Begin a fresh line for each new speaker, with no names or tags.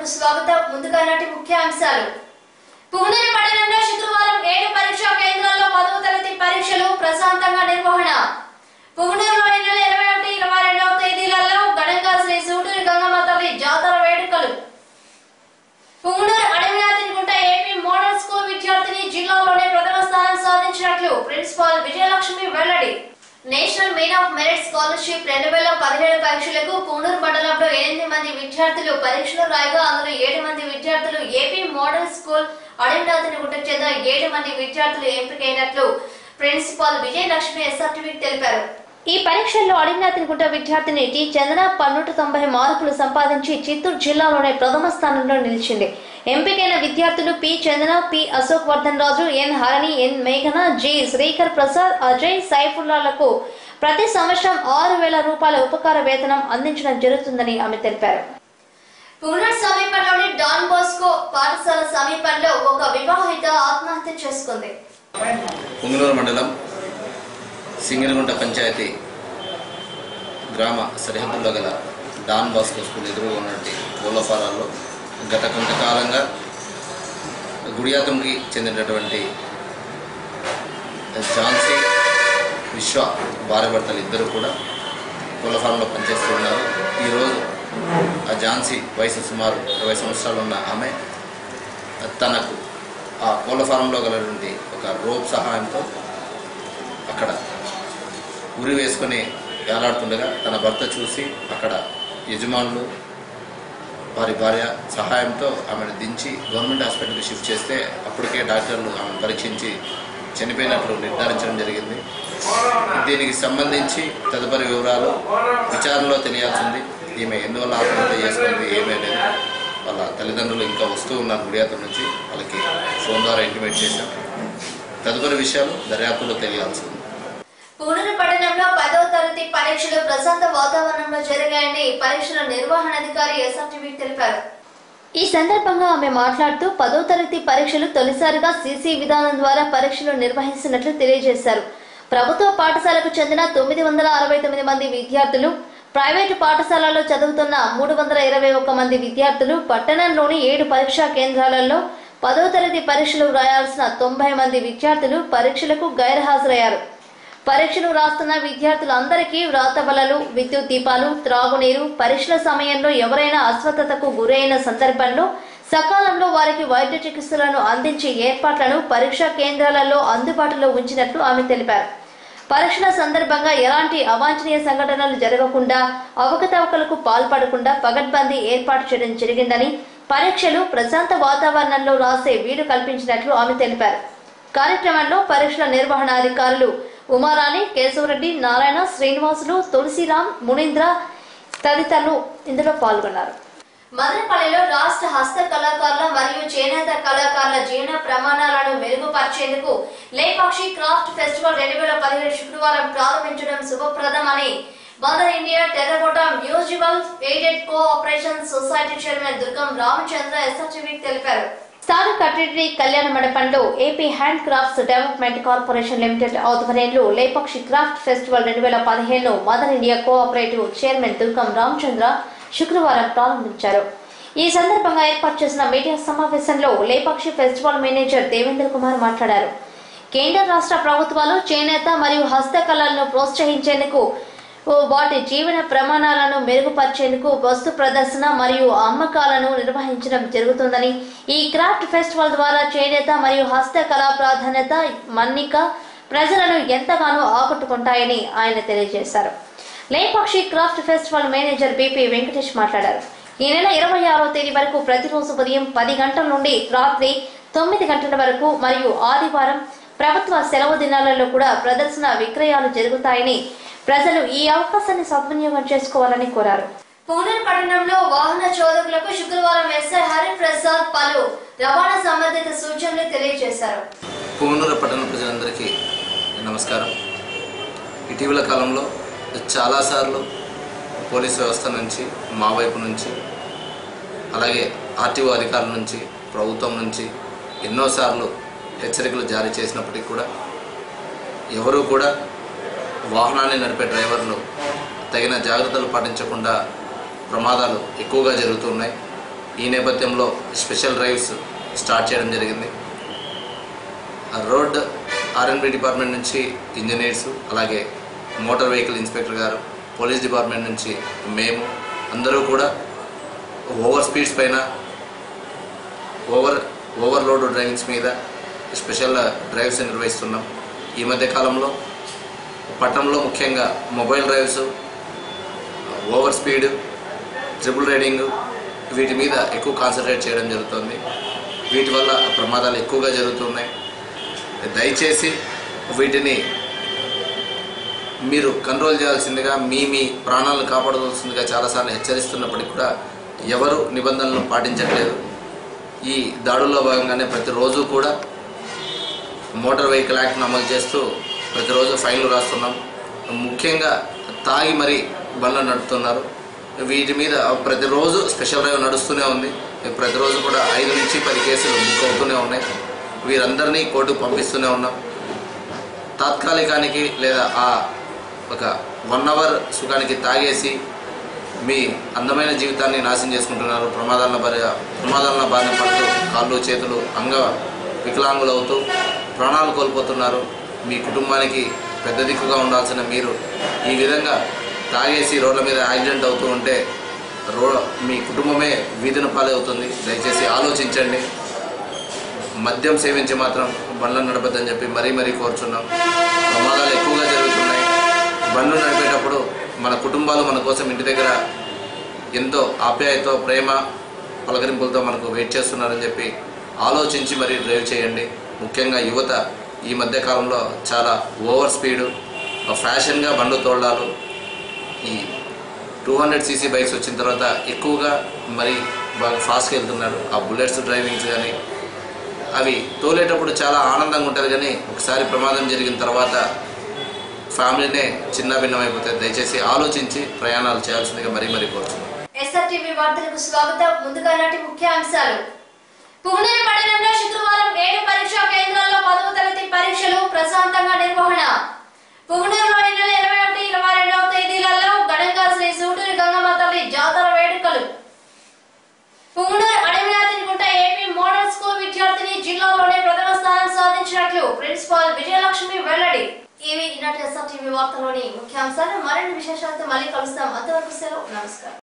వార్తలకు స్వాగతం ముందుగా నాటి ముఖ్యాంశాలు పుంగనూరు పట్టణంలో శుక్రవారం ఏడు పరీక్షా కేంద్రాల్లో పదవ తరగతి పరీక్షలు ప్రశాంతంగా నిర్వహణ పుంగనూరులో ఈ నెల ఇరవై ఒకటి ఇరవై రెండవ తేదీలలో ఘనంగా శ్రీ సూటూరి గంగమ్మ తల్లి జాతర వేడుకలు Punganur Adavinathinigunta AP model school విద్యార్థిని జిల్లాలోనే ప్రథమ స్థానం సాధించినట్లు ప్రిన్సిపాల్ విజయలక్ష్మి వెల్లడి national main of merit scholarship రెండు వేల పదిహేడు పరీక్షలకు పుంగనూరు మండలంలో ఎనిమిది మంది విద్యార్థులు పరీక్షలు రాయగా అందులో ఏడు మంది విద్యార్థులు ఏపీ మోడల్ స్కూల్ అడవినాథినిగుంటకు చెందిన ఏడు మంది విద్యార్థులు ఎంపికైనట్లు ప్రిన్సిపాల్ విజయలక్ష్మి ఎస్ఆర్టీవీ తెలిపారు ఈ పరీక్షల్లో అడిగినాథినిగుంట విద్యార్థిని టి చందన పన్నూట తొంభై మార్కులు సంపాదించి చిత్తూరు జిల్లాలోనే ప్రథమ స్థానంలో నిలిచింది ఎంపికైన విద్యార్థులు P Chandana P Ashok Vardhan Raju N Harani N మేఘన జి శ్రీకర్ ప్రసాద్ అజయ్ సైఫుల్లాలకు ప్రతి సంవత్సరం ఆరు వేల రూపాయల ఉపకార వేతనం అందించడం జరుగుతుందని ఆమె తెలిపారు పునర్ సమీపంలోని డాన్ బోస్కో పాఠశాల సమీపంలో ఒక వివాహిత ఆత్మహత్య చేసుకుంది
పుంగనూరు మండలం సింగిరిగుంట పంచాయతీ గ్రామ సరిహద్దుల్లో గల డాన్ బాస్కో స్కూల్ ఎదురుగా ఉన్నటువంటి గోలఫారాల్లో గత కొంతకాలంగా గుడియాతంకి చెందినటువంటి ఝాన్సీ విశ్వ భార్యభర్తలు ఇద్దరు కూడా కోళ్ళఫారంలో పనిచేస్తూ ఉన్నారు ఈరోజు ఆ ఝాన్సీ వయసు సుమారు ఇరవై సంవత్సరాలు ఉన్న ఆమె తనకు ఆ కోళ్ళ ఫారంలో గలటువంటి ఒక రోప్ సహాయంతో అక్కడ ఉరి వేసుకొని వేలాడుతుండగా తన భర్త చూసి అక్కడ యజమానులు వారి భార్య సహాయంతో ఆమెను దించి గవర్నమెంట్ హాస్పిటల్కి షిఫ్ట్ చేస్తే అప్పటికే డాక్టర్లు ఆమెను పరీక్షించి చనిపోయినట్లు నిర్ధారించడం జరిగింది దీనికి సంబంధించి తదుపరి వివరాలు విచారణలో తెలియాల్సింది ఈమె ఎందువల్ల ఆత్మహత్య చేసుకుంది ఏమీ లేదు వాళ్ళ తల్లిదండ్రులు ఇంకా వస్తూ ఉన్నారు గుడియాత నుంచి వాళ్ళకి ఫోన్ ద్వారా ఇంటిమేట్ చేశాం తదుపరి విషయాలు దర్యాప్తులో తెలియాల్సింది
పునరు పట్టణంలో పదవ తరగతి పరీక్షలు ప్రశాంత వాతావరణంలో జరిగాయని పరీక్షల నిర్వహణాధికారి ఎస్ఆర్టీవీ తెలిపారు ఈ సందర్భంగా ఆమె మాట్లాడుతూ పదో తరగతి పరీక్షలు తొలిసారిగా సీసీ విధానం ద్వారా పరీక్షలు నిర్వహిస్తున్నట్లు తెలియజేశారు ప్రభుత్వ పాఠశాలకు చెందిన తొమ్మిది వందల అరవై తొమ్మిది మంది విద్యార్థులు ప్రైవేటు పాఠశాలలో చదువుతున్న మూడు వందల ఇరవై ఒక్క మంది విద్యార్థులు పట్టణంలోని ఏడు పరీక్షా కేంద్రాలలో పదో తరగతి పరీక్షలు రాయాల్సిన తొంభై మంది విద్యార్థులు పరీక్షలకు గైర్హాజరయ్యారు పరీక్షలు రాస్తున్న విద్యార్థులందరికీ వ్రాత బలలు విద్యుత్ దీపాలు త్రాగునీరు పరీక్షల సమయంలో ఎవరైనా అస్వస్థతకు గురైన సందర్భంలో సకాలంలో వారికి వైద్య చికిత్సలను అందించే ఏర్పాట్లను పరీక్షా కేంద్రాలలో అందుబాటులో ఉంచినట్లు ఆమె తెలిపారు పరీక్షల సందర్భంగా ఎలాంటి అవాంఛనీయ సంఘటనలు జరగకుండా అవకతవకలకు పాల్పడకుండా పగడ్బందీ ఏర్పాటు చేయడం జరిగిందని పరీక్షలు ప్రశాంత వాతావరణంలో రాసే వీలు కల్పించినట్లు ఆమె తెలిపారు కార్యక్రమంలో పరీక్షల నిర్వహణాధికారులు ఉమారాణి కేశవరెడ్డి నారాయణ శ్రీనివాసులు తులసిరామ్ మునీంద్ర తదితరులు ఇందులో పాల్గొన్నారు మదనపల్లిలో రాష్ట్ర హస్త కళాకారుల మరియు చేనేత కళాకారుల జీవన ప్రమాణాలను మెరుగుపరిచేందుకు లేపాక్షి క్రాఫ్ట్ ఫెస్టివల్ రెండు వేల పదిహేడు శుక్రవారం ప్రారంభించడం శుభప్రదమని mother India terracotta musical aided cooperation society chairman Durgam Ramachandra ఎస్ఆర్టీవీకి తెలిపారు స్థానిక టిటిడి కళ్యాణ మండపంలో AP hand crafts development corporation limited ఆధ్వర్యంలో లేపాక్షి క్రాఫ్ట్ ఫెస్టివల్ రెండు వేల పదిహేను mother India cooperative chairman Durgam Ramachandra శుక్రవారం ప్రారంభించారు ఈ సందర్భంగా ఏర్పాటు చేసిన మీడియా సమావేశంలో లేపాక్షి ఫెస్టివల్ మేనేజర్ దేవేంద్ర కుమార్ మాట్లాడారు కేంద్ర రాష్ట్ర ప్రభుత్వాలు చేనేత మరియు హస్తకళలను ప్రోత్సహించేందుకు ఓ వాటి జీవన ప్రమాణాలను మెరుగుపరిచేందుకు వస్తు ప్రదర్శన మరియు అమ్మకాలను నిర్వహించడం జరుగుతుందని ఈ క్రాఫ్ట్ ఫెస్టివల్ ద్వారా చేనేత మరియు హస్తకళ ప్రాధాన్యత మన్నిక ప్రజలను ఎంతగానో ఆకట్టుకుంటాయని ఆయన తెలియజేశారు Lepakshi craft festival manager BP Venkatesh మాట్లాడారు ఈ నెల ఇరవై ఆరో తేదీ వరకు ప్రతిరోజు ఉదయం పది గంటల నుండి రాత్రి తొమ్మిది గంటల వరకు మరియు ఆదివారం ప్రభుత్వ సెలవు దినాలలో కూడా ప్రదర్శన విక్రయాలు జరుగుతాయని ప్రజలు ఈ అవకాశాన్ని సద్వినియోగం చేసుకోవాలని కోరారు పూనర్ పట్టణంలో వాహన చోదకులకు శుక్రవారం ఎస్ఐ హరిప్రసాద్ పలు రవాణా సంబంధిత సూచనలు తెలియజేశారు
పుంగనూరు పట్టణ ప్రజలందరికీ నమస్కారం ఇటీవల కాలంలో చాలాసార్లు పోలీస్ వ్యవస్థ నుంచి మా వైపు నుంచి అలాగే ఆర్టీఓ అధికారుల నుంచి ప్రభుత్వం నుంచి ఎన్నోసార్లు హెచ్చరికలు జారీ చేసినప్పటికీ కూడా ఎవరూ కూడా వాహనాన్ని నడిపే డ్రైవర్లు తగిన జాగ్రత్తలు పాటించకుండా ప్రమాదాలు ఎక్కువగా జరుగుతున్నాయి ఈ నేపథ్యంలో స్పెషల్ డ్రైవ్స్ స్టార్ట్ చేయడం జరిగింది ఆ రోడ్ ఆర్ఎన్బి డిపార్ట్మెంట్ నుంచి ఇంజనీర్స్ అలాగే మోటార్ వెహికల్ ఇన్స్పెక్టర్ గారు పోలీస్ డిపార్ట్మెంట్ నుంచి మేము అందరూ కూడా ఓవర్ స్పీడ్స్ పైన ఓవర్ ఓవర్లోడ్ డ్రైవింగ్స్ మీద స్పెషల్ డ్రైవ్స్ నిర్వహిస్తున్నాం ఈ మధ్య కాలంలో పట్టణంలో ముఖ్యంగా mobile drives over speed triple riding వీటి మీద ఎక్కువ కాన్సన్ట్రేట్ చేయడం జరుగుతుంది వీటి వల్ల ప్రమాదాలు ఎక్కువగా జరుగుతున్నాయి దయచేసి వీటిని మీరు కంట్రోల్ చేయాల్సిందిగా మీ మీ ప్రాణాలను కాపాడవలసిందిగా చాలాసార్లు హెచ్చరిస్తున్నప్పటికీ కూడా ఎవరు నిబంధనలను పాటించట్లేదు ఈ దాడుల్లో భాగంగానే ప్రతిరోజు కూడా మోటార్ వెహికల్ యాక్ట్ను అమలు చేస్తూ ప్రతిరోజు ఫైన్లు రాస్తున్నాం ముఖ్యంగా తాగి మరి బండ్లు నడుపుతున్నారు వీటి మీద ప్రతిరోజు స్పెషల్ డ్రైవ్ నడుస్తూనే ఉంది ప్రతిరోజు కూడా ఐదు నుంచి పది కేసులు బుక్ అవుతూనే ఉన్నాయి వీరందరినీ కోర్టుకు పంపిస్తూనే ఉన్నాం తాత్కాలికానికి లేదా ఆ ఒక వన్ అవర్ సుఖానికి తాగేసి మీ అందమైన జీవితాన్ని నాశనం చేసుకుంటున్నారు ప్రమాదాల బారి ప్రమాదాల బారిన పడుతూ కాళ్ళు చేతులు అంగ వికలాంగులు అవుతూ ప్రాణాలు కోల్పోతున్నారు మీ కుటుంబానికి పెద్ద దిక్కుగా ఉండాల్సిన మీరు ఈ విధంగా తాగేసి రోడ్ల మీద యాక్సిడెంట్ అవుతూ ఉంటే రో మీ కుటుంబమే వీధిన పాలే అవుతుంది దయచేసి ఆలోచించండి మద్యం సేవించి మాత్రం బండ్లను నడపద్దని చెప్పి మరీ మరీ కోరుచున్నాం ప్రమాదాలు ఎక్కువగా జరుగుతున్నాయి బండ్లు నడిపేటప్పుడు మన కుటుంబాలు మన కోసం ఇంటి దగ్గర ఎంతో ఆప్యాయతో ప్రేమ పలకరింపులతో మనకు వెయిట్ చేస్తున్నారని చెప్పి ఆలోచించి మరీ డ్రైవ్ చేయండి ముఖ్యంగా యువత ఈ మధ్య కాలంలో చాలా ఓవర్ స్పీడు ఫ్యాషన్గా బండ్లు తోడాలు ఈ టూ హండ్రెడ్ సీసీ బైక్స్ వచ్చిన తర్వాత ఎక్కువగా మరి బాగా ఫాస్ట్గా వెళ్తున్నారు ఆ బుల్లెట్స్ డ్రైవింగ్స్ కానీ అవి తోలేటప్పుడు చాలా ఆనందంగా ఉంటుంది కానీ ఒకసారి ప్రమాదం జరిగిన తర్వాత ఫ్యామిలీనే చిన్న భిన్నమైపోతుంది దయచేసి ఆలోచించి ప్రయాణాలు చేయాల్సిందిగా మరీ మరీ కోరుతున్నాను
ఎస్ఆర్టీవీ వార్తలకు స్వాగతం ముందుగా నాటి ముఖ్య అంశాలు పుంగనూరు పట్టణంలో శుక్రవారం ఏడు పరీక్షా కేంద్రాల్లో పదవ తరగతి పరీక్షలు ప్రశాంతంగా నిర్వహణ పుంగనూరులోని నెల ఇరవై ఒకటి ఇరవై రెండవ తేదీలలో ఘనంగా శ్రీ సూటూరి గంగమ్మ తల్లి జాతర వేడుకలు పుంగనూరు అడవినాథిని గుంట ఏపీ మోడల్ స్కూల్ విద్యార్థిని జిల్లాలోనే ప్రథమ స్థానం సాధించినట్లు ప్రిన్సిపాల్ విజయలక్ష్మి వెల్లడి ఇవి ఈనాటి ఎస్ఆర్టీవీ వార్తలోని ముఖ్యాంశాలు మరిన్ని విశేషాలతో మళ్ళీ కలుస్తాం అంతవరకు సెలవు నమస్కారం